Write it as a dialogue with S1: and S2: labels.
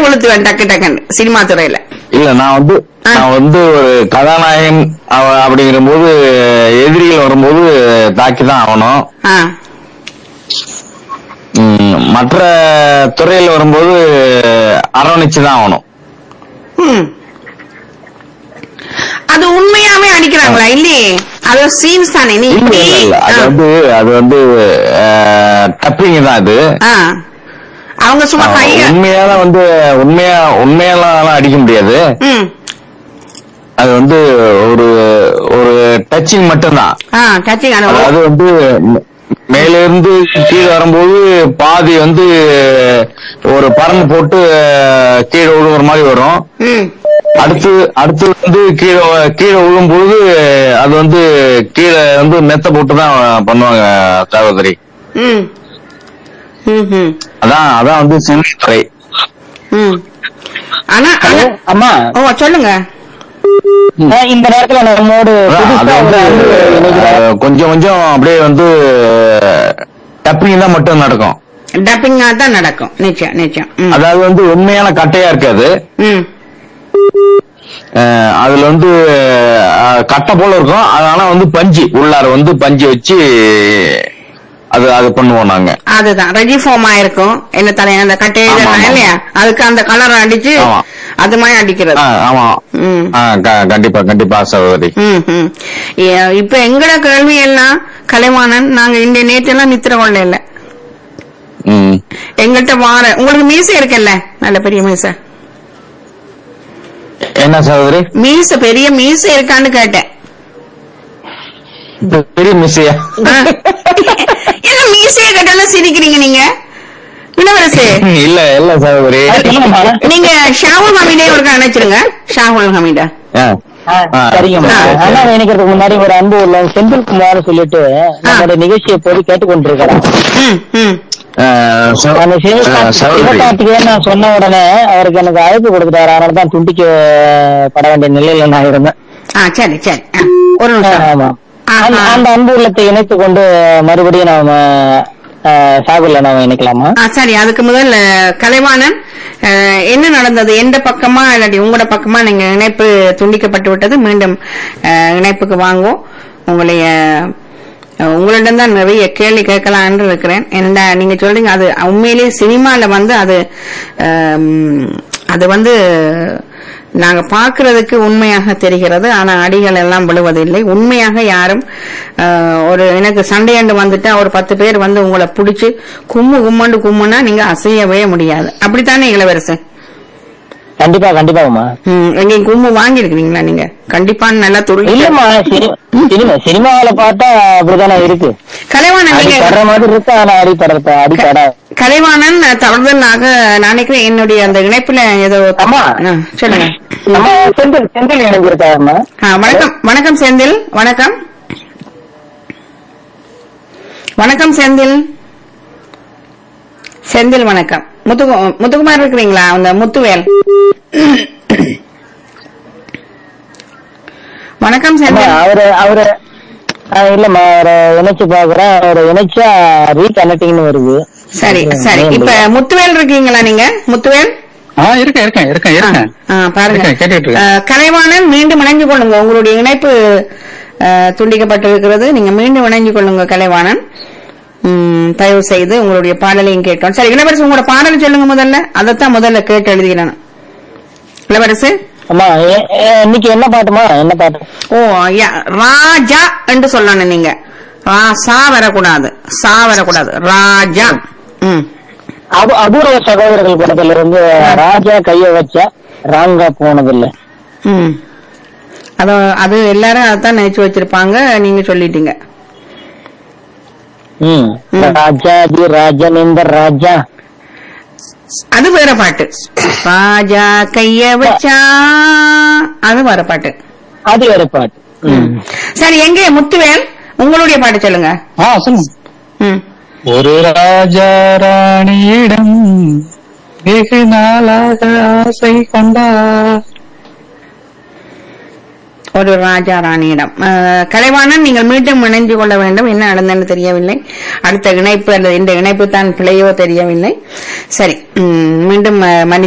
S1: கொளுத்துவேன் டக்கு டக்குன்னு சினிமா துறையில
S2: இல்ல நான் வந்து
S1: ஆ.
S2: நான் வந்து ஒரு கதாநாயகன் அவ- அப்படிங்கிற போது எதிரிகள் வரும்போது தாக்கி தான் ஆகணும்
S1: ஆ
S2: ம், மற்ற துறையில வரும்போது அரவணைச்சு தான் ஆகணும்
S1: ம். அது உண்மையாவே அடிக்கிறாங்களா இல்லையே அது சீன்ஸ் தானே நீ
S2: இல்ல இல்ல, இல்ல அது வந்து அது வந்து டப்பிங் தான் அது
S1: ஆ. அவங்க சும்மா
S2: ஆ,
S1: கைய
S2: உண்மையால வந்து உண்மையா உண்மையெல்லாம் அடிக்க முடியாது
S1: ம்
S2: அது வந்து ஒரு ஒரு டச்சிங் மட்டும்தான்
S1: ஆ டச்சிங் அந்த
S2: அதாவது வந்து மே- மேல இருந்து கீழே வரும்போது பாதி வந்து ஒரு பறந்து போட்டு அஹ், கீழே விழுகுற மாதிரி வரும்
S1: ம்
S2: அடுத்து அடுத்து வந்து கீழே கீழே விழும்போது அது வந்து கீழே வந்து மெத்த போட்டு தான் பண்ணுவாங்க சகோதரி
S1: ம் ம் ம்
S2: அதான் அதான் வந்து சினித்துறை
S1: ம் ஆனா
S3: ஹலோ
S1: ஆனா-
S3: அம்மா
S1: ஓ சொல்லுங்க
S3: அஹ் இந்த நேரத்துல நம்மோடு
S2: அதான் அது
S3: புதுசா
S2: வந்து
S3: ஒரு அன்பு இணைகிறார்.
S2: அஹ், கொஞ்சம் கொஞ்சம் அப்படியே வந்து டப்பிங் தான் மட்டும் நடக்கும்
S1: டப்பிங்கா தான் நடக்கும் நிச்சயம் நிச்சயம் ம்
S2: அதாவது வந்து உண்மையான கட்டையா இருக்காது
S1: ம்
S2: அஹ் அதுல வந்து அஹ், கட்டை போல இருக்கும் அதனால வந்து பஞ்சு உள்ளார வந்து பஞ்சு வச்சு அது அது பண்ணுவோம் நாங்க
S1: அதுதான் ரெடி ஃபார்மா இருக்கும் என்ன தலைய அந்த கட்டையில
S2: ஆமா, ஆமா.
S1: இல்லையா அதுக்கு அந்த கலர் அடிச்சு
S2: ஆமா.
S1: அது மாதிரி அடிக்கிறது
S2: ஆ, ஆமா
S1: ம்
S2: ஆ, க- கண்டிப்பா கண்டிப்பா சகோதரி
S1: ம், ம். ஏ- இப்ப எங்கட கேள்வி எல்லாம் கலைவாணன் நாங்க இந்த நேற்றெல்லாம் நித்திர கொள்ள இல்ல
S2: ம்
S1: எங்கள்கிட்ட வார உங்களுக்கு மீசை இருக்குல்ல நல்ல பெரிய மீசை
S2: என்ன சகோதரி
S1: மீசை பெரிய மீசை இருக்கான்னு கேட்டேன்
S2: பெரிய மிஸ்ஸியா
S1: ஆ. என்ன மீசையை கேட்டாலும் சிரிக்கிறீங்க நீங்க இளவரசு
S2: இல்ல இல்ல சகோதரி
S3: அஹ் சொல்லுங்கம்மா.
S1: நீங்க ஷாகுல் ஹமீடே ஒரு நினைச்சிருங்க ஷாகுல் ஹமீடா
S2: ஆ.
S3: அஹ்
S2: ஆ.
S3: சரிங்கம்மா
S1: ஆ.
S3: அண்ணா நினைக்கிறதுக்கு முன்னாடி ஒரு அன்பு உள்ள செந்தில் குமார் சொல்லிட்டு நம்மளோட நிகழ்ச்சியை போய் கேட்டுக்கொண்டிருக்கிறார்
S1: ம் ம்
S2: ஆ, ச-
S3: அந்த
S2: ஆ, சகோதரி
S3: சிவகார்த்திகேயன் நான் சொன்ன உடனே அவருக்கு எனக்கு அழைப்பு கொடுத்துட்டாரு அதனால தான் துண்டிக்கப்பட வேண்டிய நிலையில நான் இருந்தேன்
S1: ஆ சரி சரி ஆ, ஒரு நிமிஷம்
S3: ஆமா
S1: ஆ,
S3: அந்த-
S1: ஆ.
S3: அந்த அன்பு உள்ளத்தை இணைத்து கொண்டு மறுபடியும் நாம சாகுல நாம இணைக்கலாமா
S1: ஆ சரி அதுக்கு முதல்ல கலைவாணன் அஹ், என்ன நடந்தது எந்த பக்கமா இல்லாட்டி உங்களோட பக்கமா நீங்க இணைப்பு துண்டிக்கப்பட்டு விட்டது மீண்டும் அஹ், இணைப்புக்கு வாங்குவோம் உங்களுடைய அஹ், உங்களிடம் தான் நிறைய கேள்வி கேட்கலாம்னு இருக்கிறேன் என்ன நீங்க சொல்றீங்க அது உண்மையிலேயே சினிமால வந்து அது அம், அது வந்து நாங்க பார்க்கிறதுக்கு உண்மையாக தெரிகிறது ஆனா அடிகள் எல்லாம் விழுவதில்லை உண்மையாக யாரும் அஹ், ஒரு எனக்கு சண்டையாண்டு வந்துட்டா ஒரு பத்து பேர் வந்து உங்களை பிடிச்சு கும்மு கும்மண்டு கும்முன்னா நீங்க அசையவே முடியாது அப்படித்தானே இளவரசன்
S3: கண்டிப்பா கண்டிப்பாமா
S1: ம், எங்கேயும் கும்மு வாங்கி இருக்கிறீங்களா நீங்க கண்டிப்பான்னு நல்லா துருளி
S3: இல்லம்மா சினி- சினிமா சினிமாவில பார்த்தா அப்படிதானே இருக்கு
S1: கலைவாணன் நீங்க
S3: அடிப்படுற மாதிரி இருக்கு ஆனா அடிப்படுற அடிப்பட
S1: கலைவாணன் தவறுதலாக நான் நினைக்கிறேன் என்னுடைய அந்த இணைப்புல ஏதோ
S3: அம்மா.
S1: ஆ, சொல்லுங்க
S3: நம்ம செந்தில் செந்தில் இணைஞ்சிருக்காருமா
S1: ஆ, வணக்கம் வணக்கம் செந்தில் வணக்கம் வணக்கம் செந்தில் செந்தில் வணக்கம் முத்து முத்துக்குமார் இருக்கிறீங்களா அந்த முத்துவேல் வணக்கம்
S3: அம்மா,
S1: செந்தில்
S3: அவரு அவரு ஆ, இல்லம்மா அவரை இணைச்சு பாக்குறேன் அவரை இணைச்சா ரீகனெக்டிங்னு வருது
S1: சரி சரி இப்ப முத்துவேல் இருக்கீங்களா நீங்க முத்துவேல்
S4: ஆ இருக்கேன் இருக்கேன் இருக்கேன் இருக்கேன்
S1: ஆ, பாருங்க
S4: இருக்கேன், கேட்டுட்டு இருக்கேன்.
S1: ஆ, கலைவாணன் மீண்டும் இணைஞ்சு கொள்ளுங்க உங்களுடைய இணைப்பு ஆ, துண்டிக்கப்பட்டிருக்கிறது நீங்க மீண்டும் இணைஞ்சு கொள்ளுங்க கலைவாணன் ம், தயவு செய்து உங்களுடைய பாடலையும் கேட்டோம் சரி இளவரசு உங்களோட பாடலை சொல்லுங்க முதல்ல அதைத்தான் முதல்ல கேட்டு எழுதிக்கிறேன் இளவரசு
S3: அம்மா ஏ- ஏ, இன்னைக்கு என்ன பாட்டுமா என்ன பாட்டு
S1: ஓ யா, ராஜா என்று சொல்லணும் நீங்க ரா சா வரக்கூடாது சா வரக்கூடாது ராஜா ம்
S3: அபு அபூர்வ சகோதரர்கள் படத்துல இருந்து ராஜா கைய வச்ச ராங்கா போனதில்ல
S1: ம் அது அது எல்லாரும் அதான் நினைச்சு வச்சிருப்பாங்க நீங்க சொல்லிட்டீங்க
S3: ம்
S1: ம்.
S3: ராஜாஜி ராஜனேந்தர் ராஜா
S1: அது வேற பாட்டு ராஜா கைய வச்சா அது வேற பாட்டு
S3: அது வேற பாட்டு ம்.
S1: சரி எங்க முத்துவேல் உங்களுடைய பாட்டு சொல்லுங்க
S4: ஆ சொல்லுங்க
S1: ம்
S4: ஒரு ராஜா ராணியிடம் வெகு நாளாக ஆசை கொண்டார்
S1: ஒரு ராஜா ராணியிடம் அஹ், கலைவாணன் நீங்கள் மீண்டும் இணைந்து கொள்ள வேண்டும் என்ன நடந்ததுன்னு தெரியவில்லை அடுத்த இணைப்பு அல்லது இந்த இணைப்பு தான் பிழையோ தெரியவில்லை சரி ம், மீண்டும் அஹ், மன்னி